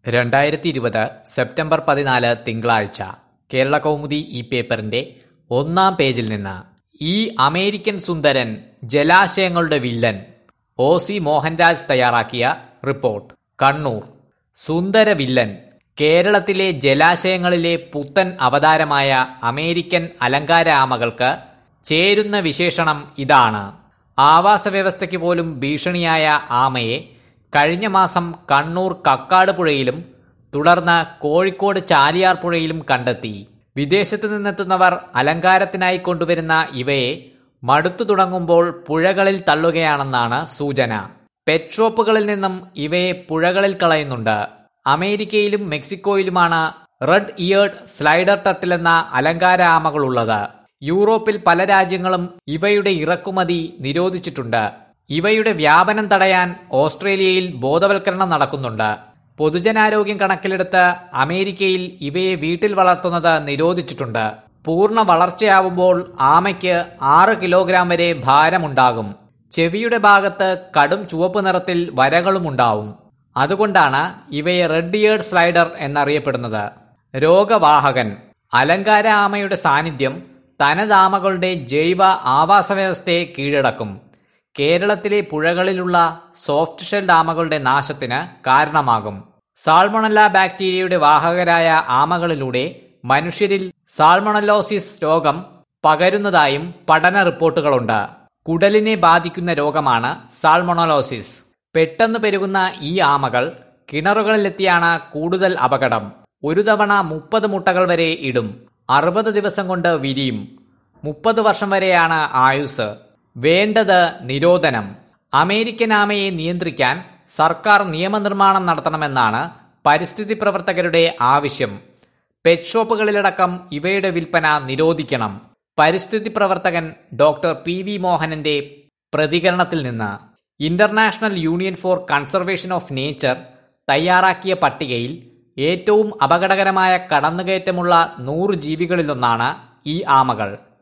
രണ്ടായിരത്തി ഇരുപത് സെപ്റ്റംബർ പതിനാല് തിങ്കളാഴ്ച കേരള കൗമുദി ഈ പേപ്പറിന്റെ ഒന്നാം പേജിൽ നിന്ന് ഈ അമേരിക്കൻ സുന്ദരൻ ജലാശയങ്ങളുടെ വില്ലൻ ഒ സി മോഹൻരാജ് തയ്യാറാക്കിയ റിപ്പോർട്ട് കണ്ണൂർ സുന്ദര വില്ലൻ കേരളത്തിലെ ജലാശയങ്ങളിലെ പുത്തൻ അവതാരമായ അമേരിക്കൻ അലങ്കാര ആമകൾക്ക് ചേരുന്ന വിശേഷണം ഇതാണ് ആവാസ വ്യവസ്ഥയ്ക്ക് പോലും ഭീഷണിയായ ആമയെ കഴിഞ്ഞ മാസം കണ്ണൂർ കക്കാട് പുഴയിലും തുടർന്ന് കോഴിക്കോട് ചാലിയാർ പുഴയിലും കണ്ടെത്തി വിദേശത്തു നിന്നെത്തുന്നവർ അലങ്കാരത്തിനായി കൊണ്ടുവരുന്ന ഇവയെ മടുത്തു തുടങ്ങുമ്പോൾ പുഴകളിൽ തള്ളുകയാണെന്നാണ് സൂചന പെറ്റ് ഷോപ്പുകളിൽ നിന്നും ഇവയെ പുഴകളിൽ കളയുന്നുണ്ട് അമേരിക്കയിലും മെക്സിക്കോയിലുമാണ് റെഡ് ഇയേർഡ് സ്ലൈഡർ ടട്ടിൽ എന്ന അലങ്കാര ആമകളുള്ളത് യൂറോപ്പിൽ പല രാജ്യങ്ങളും ഇവയുടെ ഇറക്കുമതി നിരോധിച്ചിട്ടുണ്ട് ഇവയുടെ വ്യാപനം തടയാൻ ഓസ്ട്രേലിയയിൽ ബോധവൽക്കരണം നടക്കുന്നുണ്ട് പൊതുജനാരോഗ്യം കണക്കിലെടുത്ത് അമേരിക്കയിൽ ഇവയെ വീട്ടിൽ വളർത്തുന്നത് നിരോധിച്ചിട്ടുണ്ട് പൂർണ്ണ വളർച്ചയാവുമ്പോൾ ആമയ്ക്ക് ആറ് കിലോഗ്രാം വരെ ഭാരമുണ്ടാകും ചെവിയുടെ ഭാഗത്ത് കടും ചുവപ്പ് നിറത്തിൽ വരകളുമുണ്ടാവും അതുകൊണ്ടാണ് ഇവയെ റെഡ് ഇയേർഡ് സ്ലൈഡർ എന്നറിയപ്പെടുന്നത് രോഗവാഹകൻ അലങ്കാര ആമയുടെ സാന്നിധ്യം തനതാമകളുടെ ജൈവ ആവാസ വ്യവസ്ഥയെ കീഴടക്കും കേരളത്തിലെ പുഴകളിലുള്ള സോഫ്റ്റ് ഷെൽ ആമകളുടെ നാശത്തിന് കാരണമാകും സാൾമൊണല്ല ബാക്ടീരിയയുടെ വാഹകരായ ആമകളിലൂടെ മനുഷ്യരിൽ സാൾമൊണലോസിസ് രോഗം പകരുന്നതായും പഠന റിപ്പോർട്ടുകളുണ്ട് കുടലിനെ ബാധിക്കുന്ന രോഗമാണ് സാൾമൊണലോസിസ് പെട്ടെന്ന് പെരുകുന്ന ഈ ആമകൾ കിണറുകളിലെത്തിയാണ് കൂടുതൽ അപകടം ഒരു തവണ മുപ്പത് മുട്ടകൾ വരെ ഇടും അറുപത് ദിവസം കൊണ്ട് വിരിയും മുപ്പത് വർഷം വരെയാണ് ആയുസ് വേണ്ടത് നിരോധനം അമേരിക്കൻ ആമയെ നിയന്ത്രിക്കാൻ സർക്കാർ നിയമനിർമ്മാണം നടത്തണമെന്നാണ് പരിസ്ഥിതി പ്രവർത്തകരുടെ ആവശ്യം പെറ്റ് ഷോപ്പുകളിലടക്കം ഇവയുടെ വിൽപ്പന നിരോധിക്കണം പരിസ്ഥിതി പ്രവർത്തകൻ ഡോക്ടർ പി വി മോഹനന്റെ പ്രതികരണത്തിൽ നിന്ന് international union for conservation of nature തയ്യാറാക്കിയ പട്ടികയിൽ ഏറ്റവും അപകടകരമായ കടന്നുകയറ്റമുള്ള നൂറ് ജീവികളിലൊന്നാണ് ഈ ആമകൾ